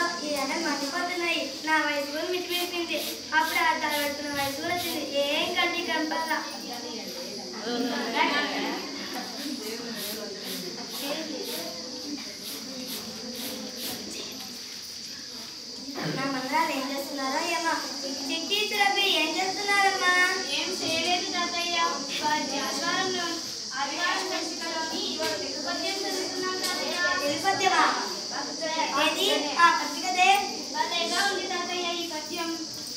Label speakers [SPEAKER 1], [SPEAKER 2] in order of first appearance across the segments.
[SPEAKER 1] ఈ ఎండలు మండిపోతున్నాయి నా వయసు కూడా మితిమీరుతుంది అప్పుడు అద్దాలు పెడుతున్న వయసు కూడా వచ్చింది ఏం కంటి కంపల్లా నా మనరాలు ఏం చేస్తున్నారో ఏమో చిట్టి సురభి ఏం చేస్తున్నారమ్మా
[SPEAKER 2] ఏం చేయలేదు తాతయ్య వారి ఆదివారంలో ఆదివారం దర్శకలోని ఇవాళ తెలుగు పద్యం చదువుతున్నాం తాతయ్య
[SPEAKER 1] తిరుపతివా ఏది ఆ పత్రికదే
[SPEAKER 2] భలేగా ఉంది తాతయ్య ఈ పద్యం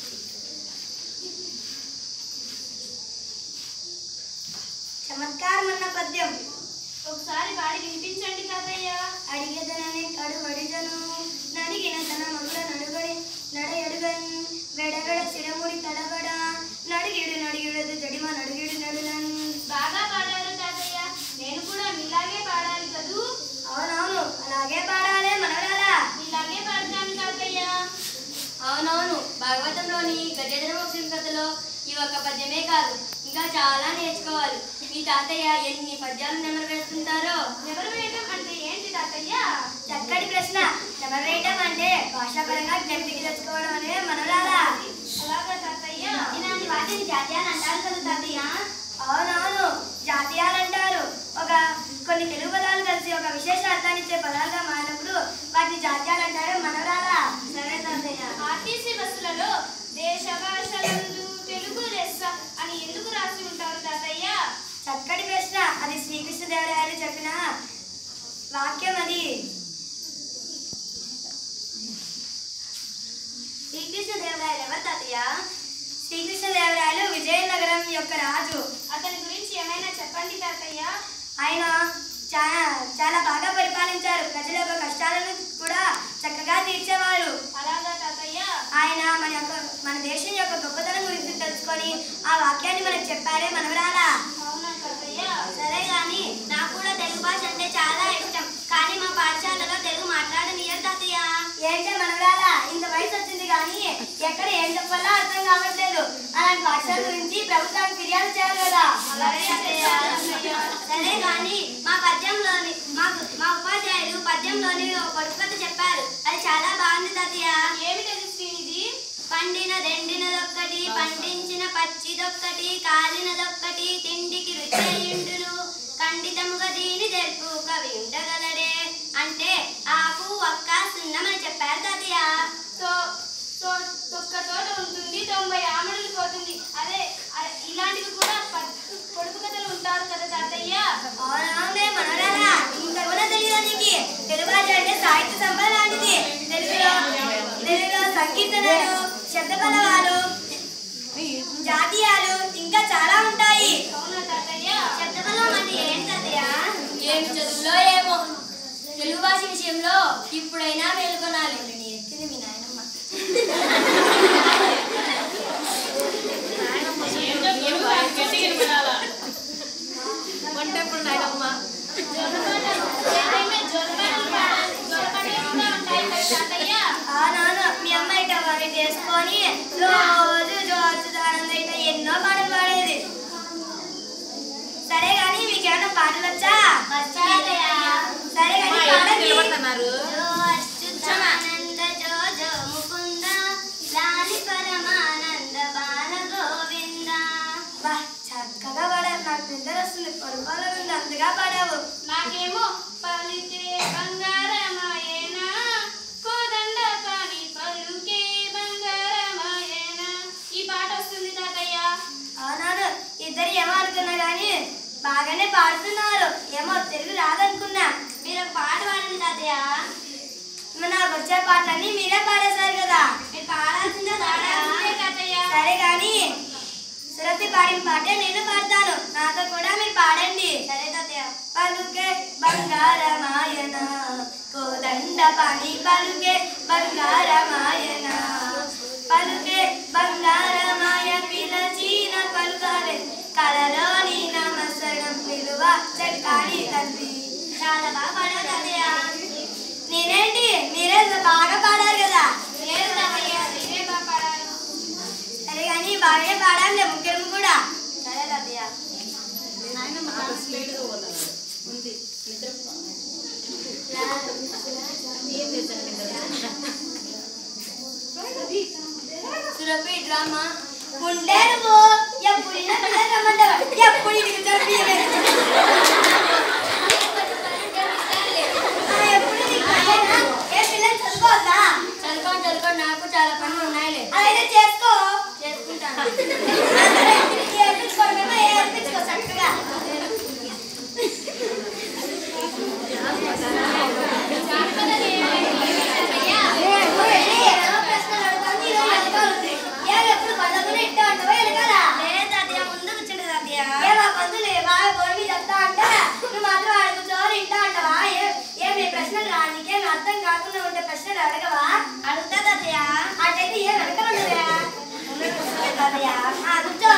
[SPEAKER 1] చమత్కారం అన్న పద్యం
[SPEAKER 2] ఒకసారి పాడి వినిపించండి తాతయ్య
[SPEAKER 1] అడిగేదనని కడు వడిజను నడిగిన తన మగుల నడుగడి నడ ఎడుగన్ వెడగడ సిడముడి తడబడ నడిగిడు నడిగిడదు జడిమ నడిగిడు నడులన్
[SPEAKER 2] బాగా పాడారు తాతయ్య నేను కూడా మీలాగే పాడాలి కదూ
[SPEAKER 1] అవునవును అలాగే పాడాలే మనవరాలా
[SPEAKER 2] మీలాగే పాడతాను తాతయ్య
[SPEAKER 3] అవునవును భాగవతంలోని గజేంద్ర మోక్షం కథలో ఈ ఒక్క పద్యమే కాదు ఇంకా చాలా నేర్చుకోవాలి మీ తాతయ్య ఎన్ని పద్యాలు నెమరు వేస్తుంటారో
[SPEAKER 2] ఎవరు వేయటం అంటే ఏంటి తాతయ్య
[SPEAKER 1] చక్కటి ప్రశ్న వేయటం అంటే భాషాపరంగా జ్ఞప్తికి తెచ్చుకోవడం అనే మనవరాలా
[SPEAKER 2] అలాగా తాతయ్య
[SPEAKER 1] ఇలాంటి వాటిని జాతీయాలు అంటారు కదా తాతయ్య అవునవును జాతీయాలు అంటారు ఒక కొన్ని తెలుగు పదాలు కలిసి ఒక విశేష అర్థాన్ని ఇచ్చే పదాలుగా మారినప్పుడు వాటిని జాతీయాలు అంటారు మనవరాలా సరే తాతయ్య
[SPEAKER 2] ఆర్టీసీ బస్సులలో దేశ భాషలందు తెలుగు లెస్స అని ఎందుకు రాసి ఉంటారు తాతయ్య
[SPEAKER 1] చక్కటి ప్రశ్న అది శ్రీకృష్ణదేవరాయలు చెప్పిన వాక్యం అది శ్రీకృష్ణదేవరాయలు ఎవరు తాతయ్య శ్రీకృష్ణదేవరాయలు విజయనగరం యొక్క రాజు
[SPEAKER 2] అతని గురించి ఏమైనా చెప్పండి తాతయ్య
[SPEAKER 1] ఆయన చాలా చాలా బాగా పరిపాలించారు ప్రజల యొక్క కష్టాలను కూడా చక్కగా తీర్చేవారు
[SPEAKER 2] అలాగా తాతయ్య
[SPEAKER 1] ఆయన మన యొక్క మన దేశం యొక్క గొప్పతనం గురించి తెలుసుకొని ఆ వాక్యాన్ని మనకు చెప్పారే మనవరాలా
[SPEAKER 2] అవునా తాతయ్య
[SPEAKER 1] సరే గాని నాకు కూడా తెలుగు భాష అంటే చాలా ఇష్టం కానీ మా పాఠశాలలో తెలుగు మాట్లాడనియరు తాతయ్య ఏంటే మనవరాలా ఇంత వయసు వచ్చింది కానీ ఎక్కడ ఏం చెప్పాలో అర్థం కావట్లేదు అలాంటి పాఠశాల గురించి ప్రభుత్వానికి ఫిర్యాదు చేయాలి కదా
[SPEAKER 2] అలాగే తాతయ్య.
[SPEAKER 1] సరే కానీ మా పద్యంలోని మాకు మా ఉపాధ్యాయులు పద్యంలోని ఒక పొడుపు కథ చెప్పారు అది చాలా బాగుంది తాతయ్య
[SPEAKER 2] ఏమిటది శ్రీనిధి
[SPEAKER 1] పండినదెండినదొక్కటి పండించిన పచ్చిదొక్కటి కాలినదొక్కటి తిండికి రుచేయుండును ఖండితముగా దీని తెలుపు కవి ఉండగలడే అంటే ఆకు ఒక్క సున్నమని చెప్పారు తాతయ్య
[SPEAKER 2] తో తో- తొక్క తోట ఉంటుంది తొంభై ఆమడలు పోతుంది అదే అ- ఇలాంటివి కూడా ప- పొడుపు కథలు ఉంటారు కదా తాతయ్య
[SPEAKER 1] అవునవునే మనరాలా ఇంత కూడా తెలియదు నీకు తెలుగు భాష అంటే సాహిత్య సంపద లాంటిది తెలుగులో తెలుగులో సంకీర్తనలు శబ్ద పదవాలు జాతీయాలు ఇంకా చాలా ఉంటాయి
[SPEAKER 2] అవునా తాతయ్య
[SPEAKER 1] శబ్ద పదం అంటే ఏంటి తాతయ్య
[SPEAKER 3] ఏమి చదువులో ఏమో తెలుగు భాష విషయంలో ఇప్పుడైనా మేల్కొనాలి
[SPEAKER 1] నేర్చింది మీ నాయనమ్మ
[SPEAKER 2] జోలపాటలు ఏదైనా జోలపాటలు పాడాలి జోలపాటలు కూడా ఉంటాయి కదా తాతయ్య
[SPEAKER 1] అవునవును మీ అమ్మాయి అవి చేసుకొని రోజు జోర్చుదానంద ఇట్లా ఎన్నో పాటలు పాడేది సరే కానీ మీకేమైనా పాటలు వచ్చా సరే కానీ పాడండి జో అచ్యుతానంద జో జో ముకుంద లాలి పరమానంద బాల గోవింద వా చక్కగా పాడారు నాకు నిద్ర వస్తుంది పొరపాలు ఉంది అంతగా పాడావు
[SPEAKER 2] నాకేమో పలికే బంగారమాయేనా కోదండ పాని పలుకే బంగారమాయేనా ఈ పాట వస్తుంది తాతయ్య
[SPEAKER 1] అవునవును ఇద్దరు ఏమో అనుకున్నా కానీ బాగానే పాడుతున్నారు ఏమో తెలుగు రాదనుకున్నా మీరు ఒక పాట పాడండి తాతయ్య మరి నాకు వచ్చే పాటలన్నీ మీరే పాడేశారు కదా మీరు పాడాల్సిందే
[SPEAKER 2] పాడాల్సిందే తాతయ్య
[SPEAKER 1] సరే కానీ సురభి పాడిన పాటే నేను పాడతాను నాతో కూడా మీరు పాడండి సరే తాతయ్య పలుకే బంగారమాయన కోదండ పని పలుకే బంగారమాయన పలుకే బంగారమాయ పిలచీన పలుకాలే కలలోని నమసడం విలువ చక్కాడి తండ్రి చాలా బాగా పాడారు తాతయ్య నేనేంటి మీరే బాగా పాడారు కదా
[SPEAKER 2] లేదు తాతయ్య నేనే బాగా పాడాను
[SPEAKER 1] సరే కానీ బాగానే పాడాలి ముగ్గురు కూడా సరే తాతయ్య
[SPEAKER 3] సురభి డ్రామా
[SPEAKER 1] ఉంటే నువ్వు ఎప్పుడు ఇలా పిల్లలు రమ్మంటావా ఎప్పుడు ఇంటికి చంపి ఎప్పుడు నీకు పనేనా? ఏ పిల్లలు చదువుకోవద్దా
[SPEAKER 3] చదువుకోండి చదువుకోండి నాకు చాలా పనులు ఉన్నాయిలే
[SPEAKER 1] అదైతే చేసుకో
[SPEAKER 3] చేసుకుంటాను
[SPEAKER 1] అందరూ ఏడ్పించుకోవడమేమో ఏడ్పించుకో చక్కగా ఏదో ప్రశ్నలు అడుగుతాను, నీలో వెనకాల ఉంది. ఏం ఎప్పుడు పదవులు ఇట్టే ఉంటావా వెనకాల? ఏం ఆ పందులు బాగా గోరు మీద చెప్తా అంటే నువ్వు మాత్రం అడుగుతో ఇంటా అంటావా ఏ- ఏం ఈ ప్రశ్నలు రా నీకేం అర్థం కాకుండా ఉండే ప్రశ్నలు అడగవా అడుగుతా తాతయ్య అటైతే ఏం వెనకాల ఉండవా తాతయ్య ఆ, కూర్చో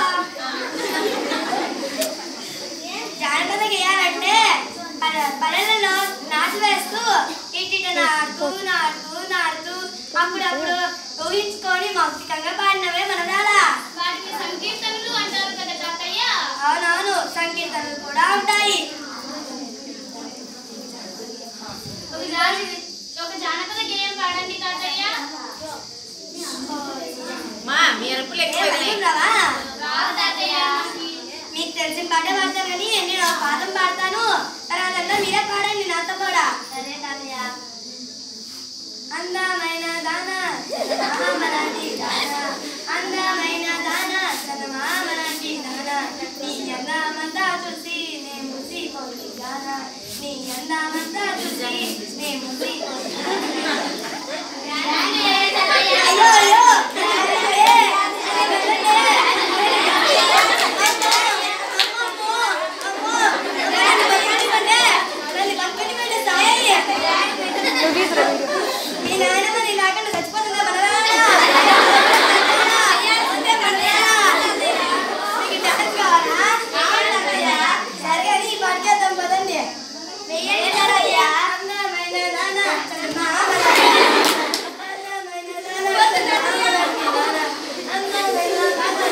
[SPEAKER 1] జానపద గేయాలంటే పల- పల్లెలలో నాటు వేస్తూ ఇటు నాడుతూ నాడుతూ నాడుతూ అప్పుడప్పుడు ఊహించుకొని మౌక్తికంగా పాడినవే మనరాలా
[SPEAKER 2] వాటికి సంకీర్తనలు అంటారు కదా తాతయ్య
[SPEAKER 1] అవునవును సంకీర్తనలు కూడా ఉంటాయి
[SPEAKER 2] ఒకసారి ఒక జానపద గేయం పాడండి తాతయ్య
[SPEAKER 4] మా మిరపలు
[SPEAKER 1] ఏ
[SPEAKER 4] ఎక్కువ
[SPEAKER 1] వదిలిండ్రావా?
[SPEAKER 2] రావు తాతయ్య
[SPEAKER 1] మీకు తెలిసిన పాట పాడతాను కానీ నేను ఒక పాదం పాడతాను తర్వాత అంతా మీరే పాడండి నాతో కూడా సరే తాతయ్య అందమైన దాన చందమామలాంటి దాన అందమైన దాన చందమామలాంటి దాన నీ అందమంతా చూసి నే ముసిపోయి దాన నీ అందమంతా చూసి నే ముసిపోయి అయ్యో అయ్యో ఏ, మీ నాయనమ్మ నీ లేకుండా చచ్చిపోతుందా మనరాడా? ఉంటే మనరాడా? నీకు డాన్స్ కావాలా? కావాలన్నయ్యా. సరే కానీ ఈ పాట చేద్దాం పదండి. వెయ్యండి తాతయ్యా. అందమైన నాన్న, చందమామలాంటి అందమైన నాన్న, చందమామలాంటి నాన్న. అందమైన నాన్న,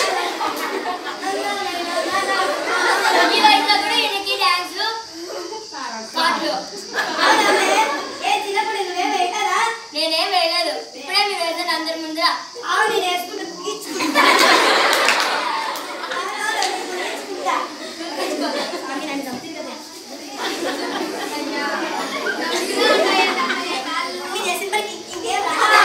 [SPEAKER 1] అందమైన నాన్న.
[SPEAKER 3] ఈ వయసులో కూడా ఈయనకి డ్యాన్స్ పాటలు
[SPEAKER 1] అవునమ్మే. ఏ చిన్నప్పుడు నువ్వేం వేయగలరా?
[SPEAKER 3] నేనేం వేయలేదు ఇప్పుడే మీరు వేసాను అందరి ముందర
[SPEAKER 1] అవును నేను వేసుకుంటా తీర్చుకుంటా. అవునవును, నేను నేర్చుకుంటా. స్వామి నన్ను చంపుతుంది కదా. నువ్వు చేసిన పనికి ఇంకేం రాదా?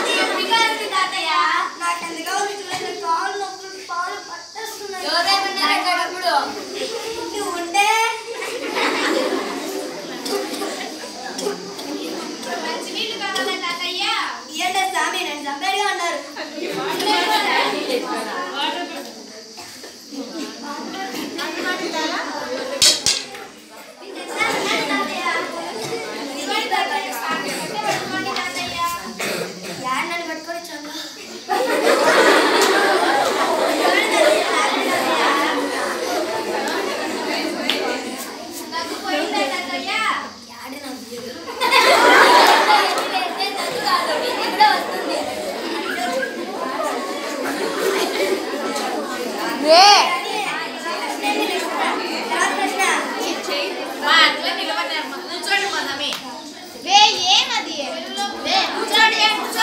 [SPEAKER 1] నాకు ఎందుకో ఉంది చూడండి, కాళ్ళు నొప్పులు, పాలు పట్టేస్తున్నాయి.
[SPEAKER 3] ఎవరేమన్నా పెట్టేటప్పుడు
[SPEAKER 1] నువ్వు ఉంటే
[SPEAKER 2] మంచినీళ్ళు కావాలా తాతయ్య
[SPEAKER 1] ఇయ్యండి స్వామి నన్ను చంపేడుగా ఉన్నారు యాడ్ నన్ను పట్టుకొని చంపు.
[SPEAKER 2] నాకు పోయిందా తాతయ్య
[SPEAKER 1] యాడ్ నాకు తెలియదు.
[SPEAKER 3] వేస్తే చదువు కాదు ఇది కూడా వస్తుంది
[SPEAKER 1] తర్వాత ప్రశ్న.
[SPEAKER 4] మా అట్లా నిలబడిన కూర్చోండి మనమే
[SPEAKER 2] వే ఏమది వే కూర్చోండి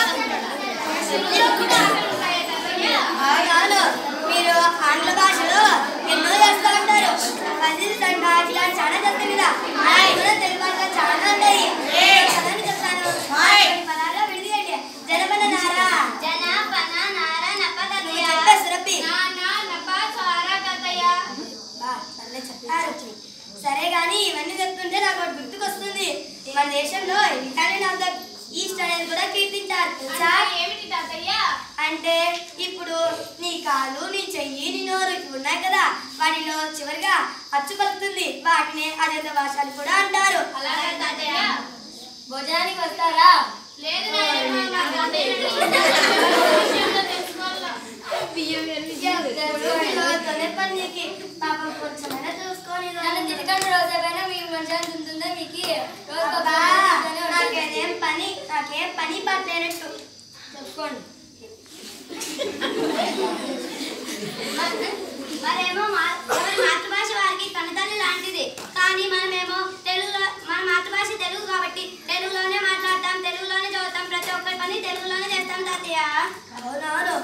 [SPEAKER 1] అవునవును మీరు ఆంగ్ల భాషలో ఎన్నో చేస్తూ ఉంటారు పజిల్స్ అంట ఇలాంటి చాలా చేస్తాం కదా అలాంటి కూడా తెలుగు భాషలో చాలా ఉంటాయి పదాన్ని చెప్తాను కొన్ని పదాల్లో విడిదియండి జనపద నారా
[SPEAKER 2] జనపన నార నప
[SPEAKER 1] నువ్వు
[SPEAKER 2] తాతయ్య
[SPEAKER 1] చెప్పే సురభి
[SPEAKER 2] నా నా నప సారా తాతయ్య
[SPEAKER 1] బా, భలే చెప్పారు సరే గాని ఇవన్నీ చెప్తుంటే నాకు ఒకటి గుర్తుకొస్తుంది మన దేశంలో ఇటాలియన్ ఆఫ్ ద ఈస్ట్ అనేది కూడా కీర్తించారు తెలుసా
[SPEAKER 2] అంటే ఏమిటి తాతయ్య
[SPEAKER 1] అంటే ఇప్పుడు నీ కాలు నీ చెయ్యి నీ నోరు ఇవి ఉన్నాయి కదా వాటిలో చివరిగా అచ్చు పలుకుతుంది వాటిని అజంత భాషలు కూడా అంటారు
[SPEAKER 2] అలాగే తాతయ్య
[SPEAKER 3] భోజనానికి వస్తారా
[SPEAKER 2] లేదు నాయనమ్మ, మా తాతయ్య విషయంలో తెలుసుకోవాలా
[SPEAKER 1] తొలి పనికి పాపం కొంచెమైనా చూసుకొని
[SPEAKER 3] నన్ను తిరగండి రోజైనా మీ మంచిగా ఉంటుందా మీకు రోజు
[SPEAKER 1] అబ్బా, నాకేదేం పని నాకేం పని పట్టలేనట్టు
[SPEAKER 3] చెప్పుకోండి
[SPEAKER 1] మరేమో మా- ఎవరి మాతృభాష వారికి కన్నతల్లి లాంటిది కానీ మనమేమో తెలుగులో మన మాతృభాష తెలుగు కాబట్టి తెలుగులోనే మాట్లాడతాం తెలుగులోనే చదువుతాం ప్రతి ఒక్కరి పని తెలుగులోనే చేస్తాం తాతయ్య అవునవును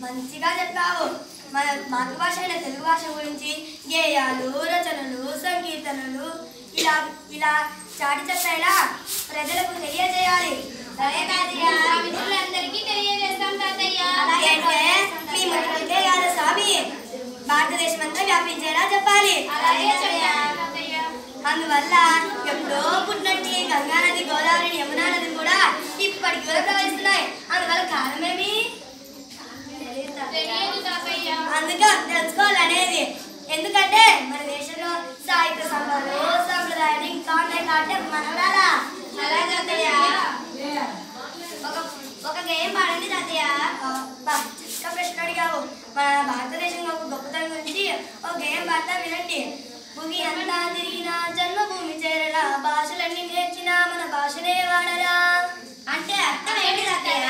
[SPEAKER 1] మంచిగా చెప్పావు మన మాతృభాష అయిన తెలుగు భాష గురించి గేయాలు రచనలు సంకీర్తనలు ఇలా ఇలా చాటి చెప్పేలా ప్రజలకు తెలియజేయాలి సరే తాతయ్య
[SPEAKER 2] మా మిత్రులందరికీ తెలియజేస్తాం తాతయ్య
[SPEAKER 1] అంటే మీ ముఖ్యమంత్రి గారు స్వామి భారతదేశం అంతా వ్యాపించేలా చెప్పాలి
[SPEAKER 2] అలాగే చెప్తాం తాతయ్య
[SPEAKER 1] అందువల్ల ఎప్పుడో పుట్టినట్టి గంగా నది గోదావరి యమునా నది కూడా ఇప్పటికి కూడా ప్రవహిస్తున్నాయి అందువల్ల కారణమేమి
[SPEAKER 2] తెలియదు తాతయ్య
[SPEAKER 1] అందుకే తెలుసుకోవాలనేది ఎందుకంటే మన దేశంలో సాహిత్య సంఘాలు సంప్రదాయాలు ఇంకా ఉన్నాయి కాబట్టి మనవరాలా
[SPEAKER 2] అలాగే తాతయ్య
[SPEAKER 1] ఒక ఒక గేమ్ పాడండి తాతయ్య బా, చిక్క ప్రశ్న అడిగావు మన భారతదేశం ఒక గొప్పతనం గురించి ఒక గేమ్ పాడతా వినండి భూమి అంతా తిరిగిన జన్మభూమి చేరరా భాషలన్నీ నేర్చిన మన భాషనే వాడరా అంటే అర్థం ఏంటి తాతయ్య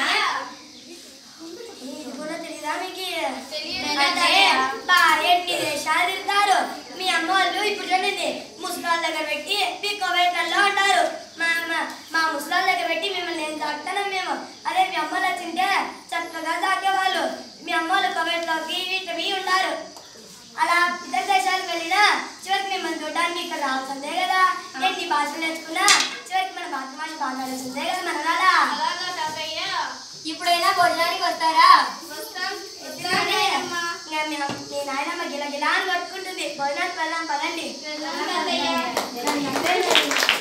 [SPEAKER 1] ఇది కూడా తెలియదా మీకు
[SPEAKER 2] తెలియదు
[SPEAKER 1] అంటే భార్య ఎన్ని దేశాలు తిరుగుతారు మీ అమ్మ వాళ్ళు ఇప్పుడు చూడండి ముసలాళ్ళ దగ్గర పెట్టి మీ కోవేట్లలో అంటారు మా మా- మా ముసలాళ్ళ దగ్గర పెట్టి మిమ్మల్ని నేను తాకుతాను మేము అదే మీ అమ్మలు వచ్చింటే చక్కగా తాకేవాళ్ళు మీ అమ్మ వాళ్ళు కోవేట్లోకి వీటివి ఉంటారు అలా ఇతర దేశాలకు వెళ్ళినా చివరికి మిమ్మల్ని చూడడానికి ఇక్కడ రావాల్సిందే కదా ఎన్ని భాషలు నేర్చుకున్నా చివరికి మన మాతృభాష మాట్లాడాల్సిందే కదా మన రాలా
[SPEAKER 2] అలాగా తాతయ్య
[SPEAKER 3] ఇప్పుడైనా భోజనానికి వస్తారా
[SPEAKER 2] వస్తాం
[SPEAKER 1] ఎందుకంటే ఇంకా మీ అమ్మ- మీ నాయనమ్మ గిల గిలా అని కొట్టుకుంటుంది భోజనానికి వెళ్దాం పదండి
[SPEAKER 2] వెళ్దాం తాతయ్య
[SPEAKER 1] రండి.